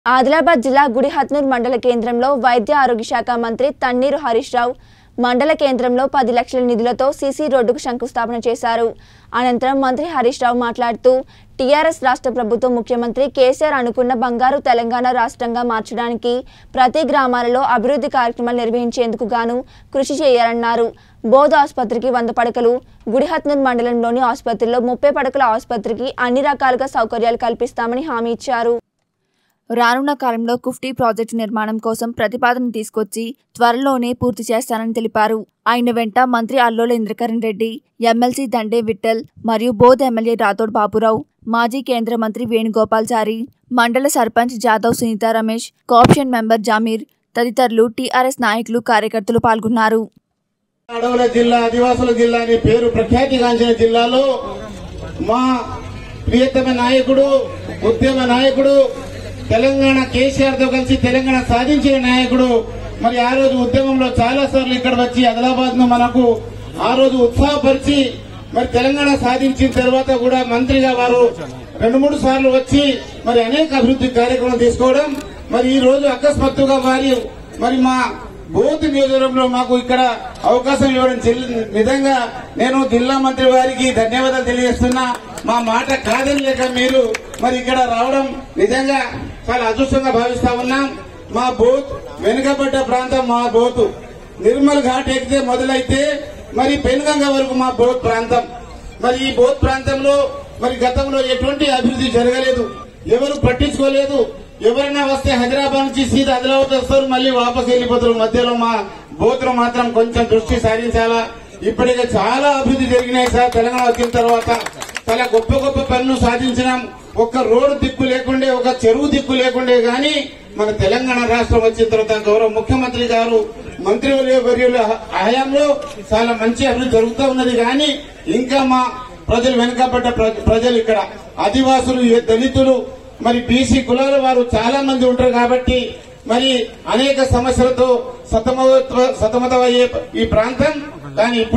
ఆదిలాబాద్ జిల్లా గుడిహత్నూర్ మండల కేంద్రంలో వైద్య ఆరోగ్య శాఖ మంత్రి తన్నీరు హరీష్ రావు మండల కేంద్రంలో పది లక్షల నిధులతో సీసీ రోడ్డుకు శంకుస్థాపన చేశారు అనంతరం మంత్రి హరీష్ రావు మాట్లాడుతూ టీఆర్ఎస్ రాష్ట్ర ప్రభుత్వం ముఖ్యమంత్రి కేసీఆర్ అనుకున్న బంగారు తెలంగాణ రాష్ట్రంగా మార్చడానికి ప్రతి గ్రామాలలో అభివృద్ధి కార్యక్రమాలు నిర్వహించేందుకు గాను కృషి చేయాలన్నారు బోధ ఆసుపత్రికి వంద పడకలు గుడిహత్నూర్ మండలంలోని ఆసుపత్రిలో ముప్పై పడకల ఆసుపత్రికి అన్ని రకాలుగా సౌకర్యాలు కల్పిస్తామని హామీ ఇచ్చారు రానున్న కాలంలో కుఫ్టీ ప్రాజెక్టు నిర్మాణం కోసం ప్రతిపాదన తీసుకొచ్చి త్వరలోనే పూర్తి చేస్తానని తెలిపారు ఆయన వెంట మంత్రి అల్లోల ఇంద్రకరణ్ రెడ్డి ఎమ్మెల్సీ దండే విఠల్ మరియు బోధ్ ఎమ్మెల్యే రాథోడ్ బాబురావు మాజీ కేంద్ర మంత్రి వేణుగోపాల్చారి మండల సర్పంచ్ జాదవ్ సునీత రమేష్ కోఆప్షన్ మెంబర్ జామీర్ తదితరులు టీఆర్ఎస్ నాయకులు కార్యకర్తలు పాల్గొన్నారు అడవుల జిల్లా ఆదివాసుల జిల్లా అని పేరు ప్రఖ్యాతిగాంచిన జిల్లాలో మా ప్రియతమ నాయకుడు ఉద్యమ నాయకుడు తెలంగాణ కేసీఆర్ తో కలిసి తెలంగాణ సాధించిన నాయకుడు మరి ఆ రోజు ఉద్యమంలో చాలా సార్లు ఇక్కడ వచ్చి ఆదిలాబాద్ ను మనకు ఆ రోజు ఉత్సాహపరిచి మరి తెలంగాణ సాధించిన తర్వాత కూడా మంత్రిగా వారు రెండు మూడు సార్లు వచ్చి మరి అనేక అభివృద్ధి కార్యక్రమాలు తీసుకోవడం మరి ఈ రోజు అకస్మాత్తుగా వారి మరి మా బూత్ నియోజకవర్గంలో మాకు ఇక్కడ అవకాశం ఇవ్వడం చెల్లి- నిజంగా నేను జిల్లా మంత్రి వారికి ధన్యవాదాలు తెలియజేస్తున్నా మా మాట కాదని లేక మీరు మరి ఇక్కడ రావడం నిజంగా చాలా అదృష్టంగా భావిస్తా ఉన్నాం మా బూత్ వెనుకబడ్డ ప్రాంతం మా బోతు నిర్మల్ ఘాట్ ఎక్కితే మొదలైతే మరి పెనుగంగ వరకు మా బోత్ ప్రాంతం మరి ఈ బోత్ ప్రాంతంలో మరి గతంలో ఎటువంటి అభివృద్ధి జరగలేదు ఎవరు పట్టించుకోలేదు ఎవరైనా వస్తే హైదరాబాద్ నుంచి సీదా ఆదిలాబాద్ వస్తారు మళ్ళీ వాపస్ వెళ్ళిపోతారు మధ్యలో మా బోత్లో మాత్రం కొంచెం దృష్టి సారించాలా ఇప్పటికే చాలా అభివృద్ధి జరిగినాయి సార్ తెలంగాణ వచ్చిన తర్వాత చాలా గొప్ప గొప్ప పనులు సాధించినాం ఒక్క రోడ్డు దిక్కు లేకుండే ఒక చెరువు దిక్కు లేకుండే గాని మన తెలంగాణ రాష్ట్రం వచ్చిన తర్వాత గౌరవ ముఖ్యమంత్రి గారు మంత్రి వర్యుల హయాంలో చాలా మంచి అభివృద్ధి జరుగుతూ ఉన్నది కానీ ఇంకా మా ప్రజలు వెనుకబడ్డ ప్ర- ప్రజలు ఇక్కడ ఆదివాసులు ఏ దళితులు మరి బీసీ కులాల వారు చాలా మంది ఉంటారు కాబట్టి మరి అనేక సమస్యలతో సతమత సతమతమయ్యే ఈ ప్రాంతం కానీ ఇప్పుడు